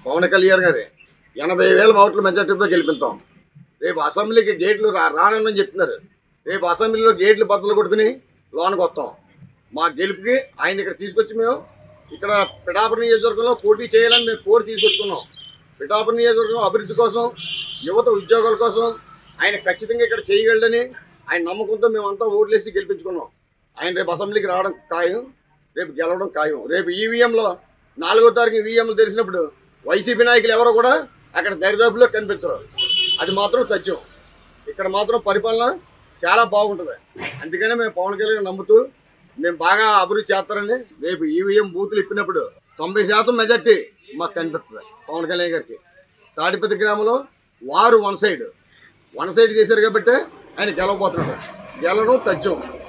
పవన్ కళ్యాణ్ గారి ఎనభై వేల ఓట్ల మెజార్టీతో గెలిపిస్తాం రేపు అసెంబ్లీకి గేట్లు రా రానని చెప్తున్నారు రేపు అసెంబ్లీలో గేట్లు బద్దలు కొట్టుకుని లోనికి వస్తాం మా గెలుపుకి ఆయన ఇక్కడ తీసుకొచ్చి మేము ఇక్కడ పిఠాపురం నియోజకవర్గంలో పోటీ చేయాలని మేము కోరి తీసుకొచ్చుకున్నాం పిఠాపురం నియోజకవర్గం అభివృద్ధి కోసం యువత ఉద్యోగాల కోసం ఆయన ఖచ్చితంగా ఇక్కడ చేయగలడని ఆయన నమ్మకంతో మేమంతా ఓట్లేసి గెలిపించుకున్నాం ఆయన రేపు అసెంబ్లీకి రావడం ఖాయం రేపు గెలవడం ఖాయం రేపు ఈవీఎంలో నాలుగో తారీఖు ఈవీఎంలు తెలిసినప్పుడు వైసీపీ నాయకులు ఎవరో కూడా అక్కడ దరిదాపులో కనిపించరు అది మాత్రం సత్యం ఇక్కడ మాత్రం పరిపాలన చాలా బాగుంటుంది అందుకనే మేము పవన్ కళ్యాణ్ నమ్ముతూ మేము బాగా అభివృద్ధి చేస్తారని రేపు ఈవీఎం బూతులు ఇప్పినప్పుడు తొంభై శాతం మెజార్టీ మాకు కనిపిస్తుంది పవన్ కళ్యాణ్ గారికి తాడిపత్రి గ్రామంలో వారు వన్ సైడ్ వన్ సైడ్ చేశారు కాబట్టి ఆయన గెలవబోతున్నాడు గెలవడం తథ్యం